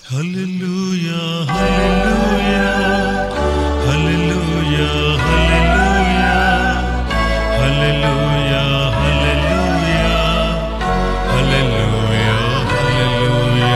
హల్లెలూయా హల్లెలూయా హల్లెలూయా హల్లెలూయా హల్లెలూయా హల్లెలూయా హల్లెలూయా హల్లెలూయా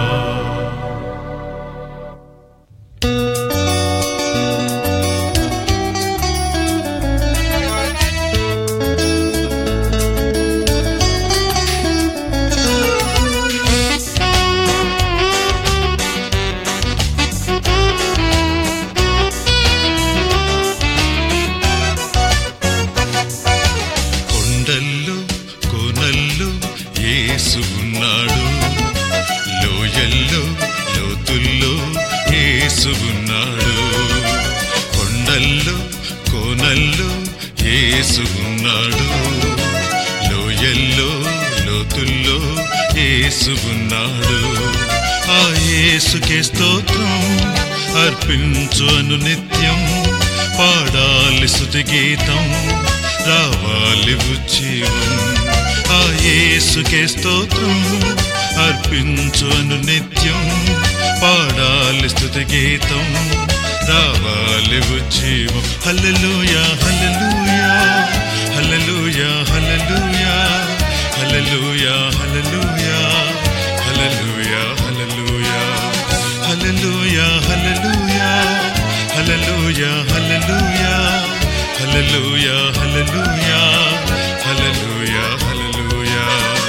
కొండల్లో కోనల్లో యేసు ఉన్నాడు లోయల్లో లోతుల్లో యేసు ఉన్నాడు కొండల్లో కోనల్లో యేసు ఉన్నాడు లోయల్లో లోతుల్లో యేసు ఉన్నాడు ఆ యేసుకే స్తోత్రం అర్పించు అను నిత్యం పాడాలి స్తుతి గీతం రావాలి ఉజ్జీవం ఆ యేసుకే స్తోత్రం అర్పించు అను నిత్యం పాడాలి స్తుతి గీతం రావాలి ఉజ్జీవం హల్లెలూయా హల్లెలూయా హల్లెలూయా హల్లెలూయా హల్లెలూయా హల్లెలూయా హల్లెలూయా హల్లెలూయా హల్లెలూయా హల్లెలూయా హల్లెలూయా హల్లెలూయా హల్లెలూయా హల్లెలూయా హల్లెలూయా హల్లెలూయా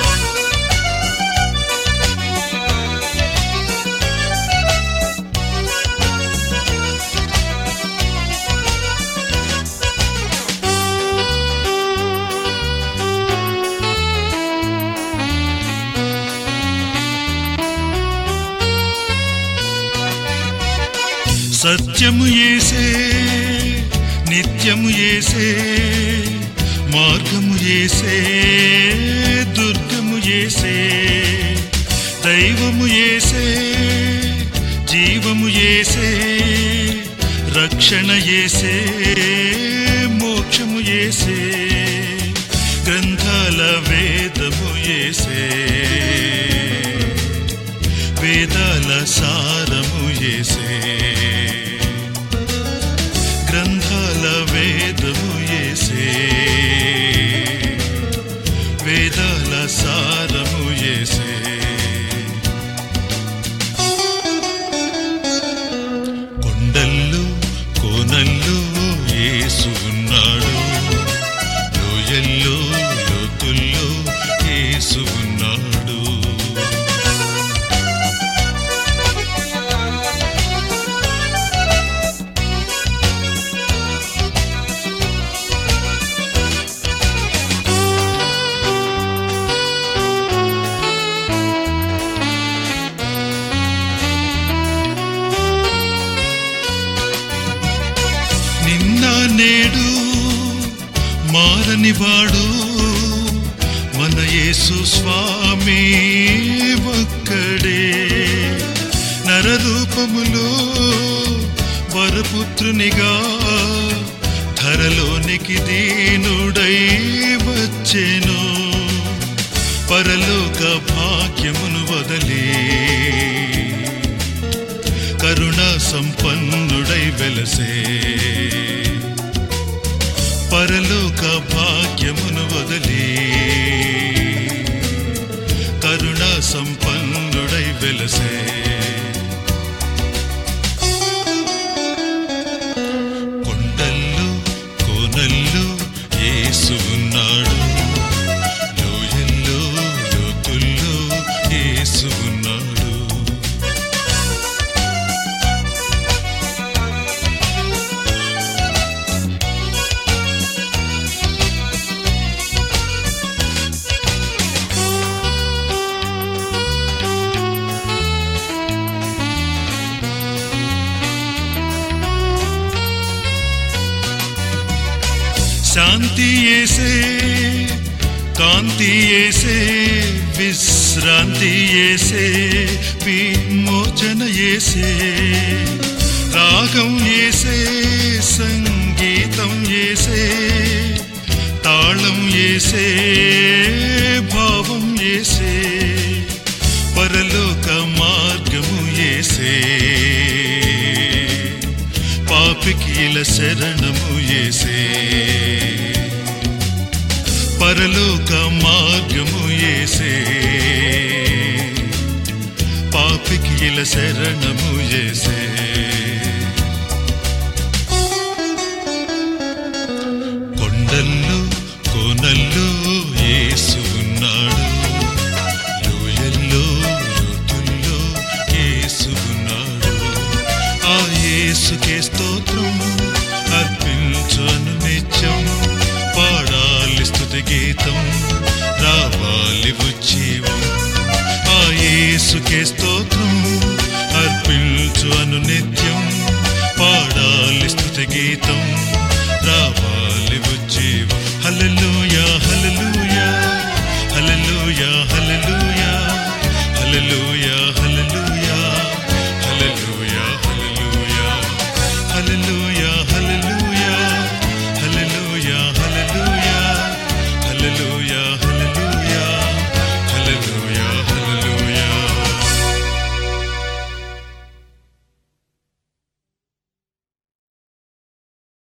సత్యము ఏసే నిత్యము ఏసే మార్గము ఏసే దుర్గము ఏసే దైవము ఏసే జీవము ఏసే రక్షణ ఏసే మోక్షము ఏసే గ్రంథాల వేదము ఏసే వేదాల సారము ఏసే గ్రంథాల వేదము ఏసే వేదాల సారము ఏసే కొండల్లో కోనల్లో యేసు ఉన్నాడు లోయల్లో లోతుల్లో యేసు ఉన్నాడు నిన్న నేడు మారని వాడు మన యేసు స్వామి ఒక్కడే నరరూపములో వరపుత్రునిగా ధరలోనికి దీనుడై వచ్చెను పరలోక భాగ్యమును వదలి కరుణ సంపన్నుడై వెలసే పరలోక భాగ్యమును వదలి కరుణ సంపన్నుడై వెలసే కొండల్లో కోనల్లో యేసు ఉన్నాడు లోయల్లో లోతుల్లో యేసు ఉన్నాడు శాంతి ఏసే కాంతి ఏసే విశ్రాంతి ఏసే విమోచన ఏసే రాగం ఏసే సంగీతం ఏసే తాళం ఏసే భావం ఏసే పరలోక మార్గము ఏసే పాపికి ఇలా శరణము ఏసే పరలోక మార్గము ఏసే పాపికి ఇలా శరణము ఏసే కొండల్లో కోనల్లో యేసు ఉన్నాడు లోయల్లో లోతుల్లో యేసు ఉన్నాడు ఆ యేసుకే స్తోత్రం అర్పించను నిత్యం పాడాలి స్తుతి గీతం రావాలి ఉజ్జీవం ఆ యేసుకే స్తోత్రం అర్పించు అను నిత్యం పాడాలి స్తుతి గీతం